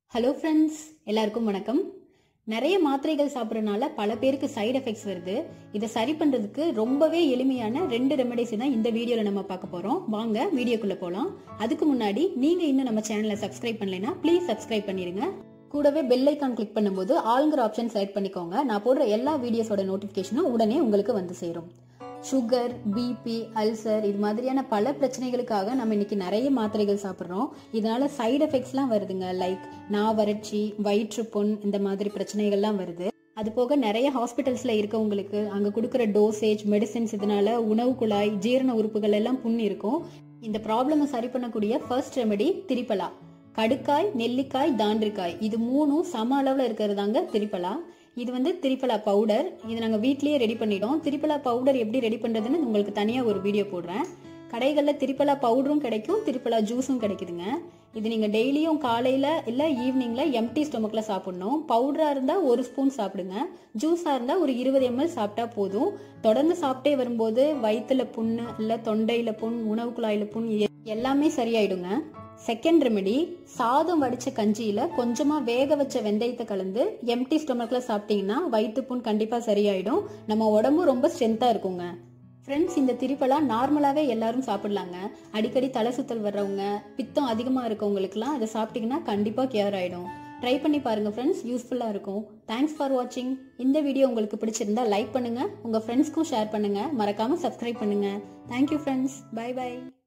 hello friends எல்லாருக்கும் வணக்கம் நிறைய மாத்திரைகள் சாப்பிட்றதுனால பல பேருக்கு சைடு எஃபெக்ட்ஸ் வருது இதை சரி பண்றதுக்கு ரொம்பவே எளிமையான ரெண்டு ரெமெடிஸ் தான் இந்த வீடியோல நம்ம பார்க்க போறோம் வாங்க வீடியோக்குள்ள போலாம் அதுக்கு முன்னாடி நீங்க இன்னும் நம்ம சேனலை சப்ஸ்கிரைப் பண்ணலைன்னா ப்ளீஸ் சப்ஸ்கிரைப் பண்ணிருங்க கூடவே பெல் ஐக்கான் கிளிக் பண்ணும்போது ஆளுங்கிற ஆப்ஷன் செலக்ட் பண்ணிக்கோங்க நான் போடுற எல்லா வீடியோஸோட நோட்டிஃபிகேஷனும் உடனே உங்களுக்கு வந்து சேரும் சுகர் பிபி அல்சர் இது மாதிரியான பல பிரச்சனைகளுக்காக நம்ம இன்னைக்கு நிறைய மாத்திரைகள் சாப்பிட்றோம் இதனால சைடு எஃபெக்ட்ஸ்லாம் வருதுங்க லைக் நா வறட்சி வயிற்றுப்புண் இந்த மாதிரி பிரச்சனைகள்லாம் வருது அது போக நிறைய ஹாஸ்பிட்டல்ஸ்ல இருக்கவங்களுக்கு அங்க கொடுக்குற டோசேஜ் மெடிசின்ஸ் இதனால உணவு குழாய் ஜீரண உறுப்புகள் எல்லாம் புண் இருக்கும் இந்த ப்ராப்ளமை சரி பண்ணக்கூடிய ஃபர்ஸ்ட் ரெமெடி திரிப்பலா கடுக்காய் நெல்லிக்காய் தாண்டிக்காய் இது மூணும் சம அளவில் இருக்கிறது தாங்க திரிப்பலா இது வந்து திரிப்பலா பவுடர் இது நாங்கள் வீட்லயே ரெடி பண்ணிட்டோம் திரிப்பலா பவுடர் எப்படி ரெடி பண்ணுறதுன்னு உங்களுக்கு தனியாக ஒரு வீடியோ போடுறேன் கடைகளில் திரிப்பலா பவுடரும் கிடைக்கும் திரிப்பலா ஜூஸும் கிடைக்குதுங்க இது நீங்கள் டெய்லியும் காலையில் இல்லை ஈவினிங்கில் எம்டி ஸ்டொமக்கில் சாப்பிடணும் பவுடராக இருந்தால் ஒரு ஸ்பூன் சாப்பிடுங்க ஜூஸாக இருந்தால் ஒரு இருபது எம்எல் சாப்பிட்டா போதும் தொடர்ந்து சாப்பிட்டே வரும்போது வயிற்றுல புண்ணு இல்லை தொண்டையில் புண் உணவு குழாயில் புண் எ- எல்லாமே சரியாயிடுங்க செகண்ட் ரெமெடி சாதம் வடிச்ச கஞ்சியில கொஞ்சமா வேக வச்ச வெந்தயத்தை கலந்து எம்டி ஸ்டொமக்ல சாப்பிட்டீங்கன்னா வயிற்று புண் கண்டிப்பா சரியாயிடும் நம்ம உடம்பு ரொம்ப ஸ்ட்ரென்த்தா இருக்குங்க ஃப்ரெண்ட்ஸ் இந்த திரிப்பெல்லாம் நார்மலாவே எல்லாரும் சாப்பிடலாங்க அடிக்கடி தலை சுத்தல் வர்றவங்க பித்தம் அதிகமா இருக்கவங்களுக்குலாம் அதை சாப்பிட்டீங்கன்னா கண்டிப்பா கியூர் ஆயிடும் ட்ரை பண்ணி பாருங்க ஃப்ரெண்ட்ஸ் யூஸ்ஃபுல்லா இருக்கும் தேங்க்ஸ் ஃபார் வாட்சிங் இந்த வீடியோ உங்களுக்கு பிடிச்சிருந்தா லைக் பண்ணுங்க உங்க ஃப்ரெண்ட்ஸ்க்கும் ஷேர் பண்ணுங்க மறக்காம சப்ஸ்கிரைப் பண்ணுங்க தேங்க்யூ ஃப்ரெண்ட்ஸ் பை பை